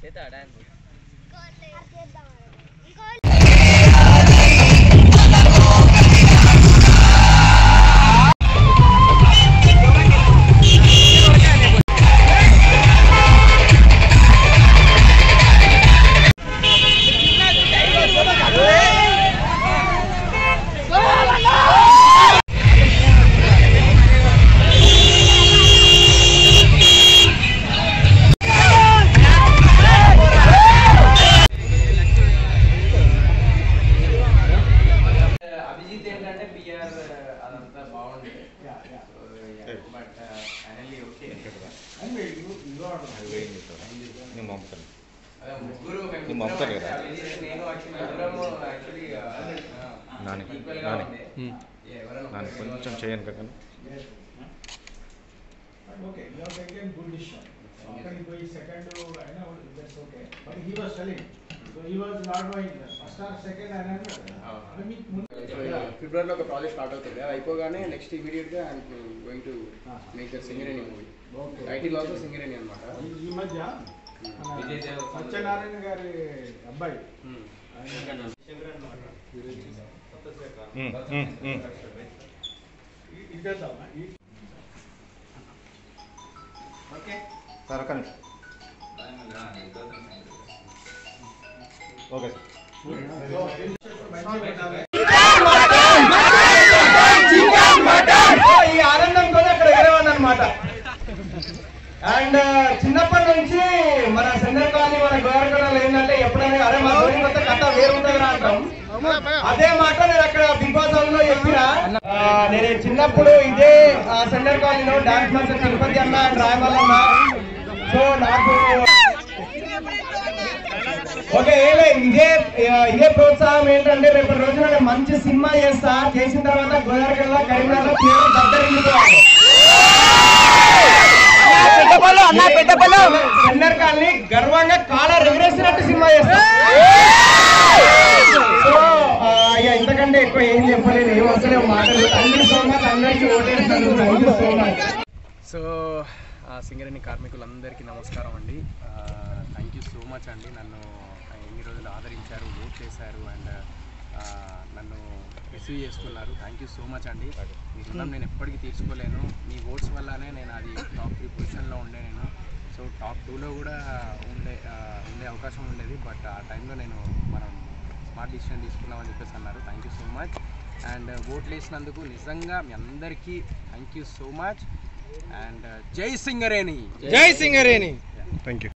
చేద్దా dance Abhijit ఏంటంటే PR అదంతా బాగుంది బట్ ఫైనల్లీ ఓకే నేను పంపుతాను అదే ముగ్గురు మేము నువ్వు పంపుతాను కదా. అభిజిత్ నేను అక్షయ్ ముగ్గురము యాక్చువల్లీ నాని, ఈక్వల్ గా నాని. ఉంది ఎవరైనా నన్ను ఒకరికి కొంచెం గెలవాలి. చేయను కదా Okay, you have taken good decision. అక్కడికి పోయి సెకండ్ అయినా that's okay but he was telling so he was not going first or second అని అన్నాడు కదా. అవును. అది మీకు ముందు ఫిబ్రవరిలో ఒక ప్రాజెక్ట్ స్టార్ట్ అవుతుంది అది అయిపోగానే నెక్స్ట్ ఇమీడియట్ గా I'm going to Ah. Make the Singareni movie Okay. Title also Singareni అనమాట ఈ- ఈ మధ్య మన విజయ్ దేవరకొండ. సత్యనారాయణ గారి అబ్బాయి ఉమ్, ఉమ్, ఉమ్. ఇదేద్దామా ఈ- ఓకే సార్ ఒక్క నిమిషం ఓకే సార్ ఈ ఆనందంతో అక్కడ ఎగరేవాడిని అనమాట అండ్ చిన్నప్పటి నుంచి మన సెంట్రల్ కాలనీ మన గోరకడలు ఏంటంటే ఎప్పుడైనా అరే మా గోరి కొత్త కథ వేరు ఉంటుంది అంటాం అదే మాట నేను అక్కడ బిగ్ బాస్ హౌస్ లో చెప్పిన ఆ, నేను చిన్నప్పుడు ఇదే సెంట్రల్ కాలనీలో డాన్స్ మాస్టర్ తిరుపతి అన్న అండ్ రాయమల్ అన్న సో నాకు ఓకే ఏం లేదు ఇదే ఆ, ఇదే ప్రోత్సాహం ఏంటంటే రేపటి రోజున నేను మంచి సినిమా చేస్తా చేసిన తర్వాత గోదావరిలో కరీంనగర్లో థియేటర్ దగ్గర సెంటర్ కాలనీ గర్వంగా కాలర్ ఎగరేసినట్టు సినిమా చేస్తా సో ఆ, ఇక ఇంతకంటే ఎక్కువ ఏం చెప్పలేదు ఏం వస్తలేవు మాటలు థ్యాంక్ యూ సో మచ్ అందరికీ ఓటేస్తాను thank you so much so Singareni కార్మికులందరికీ నమస్కారం అండి థ్యాంక్ యూ సో మచ్ అండి నన్ను ఆ, ఎన్ని రోజులు ఆదరించారు ఓట్ చేశారు అండ్ నన్ను రిసీవ్ చేసుకున్నారు థ్యాంక్ యూ సో మచ్ అండి మీ రుణం నేను ఎప్పటికీ తీర్చుకోలేను మీ ఓట్స్ వల్లనే నేను అది టాప్ త్రీ పొజిషన్లో ఉండే నేను సో టాప్ టూలో కూడా ఉండే ఆ, ఉండే అవకాశం ఉండేది బట్ ఆ టైంలో నేను మనం స్మార్ట్ డిసిషన్ తీసుకున్నామని చెప్పేసి అన్నారు thank you so much and ఓట్లు వేసినందుకు నిజంగా మీ అందరికీ thank you so much and జై సింగరేణి జై సింగరేణి థ్యాంక్ యూ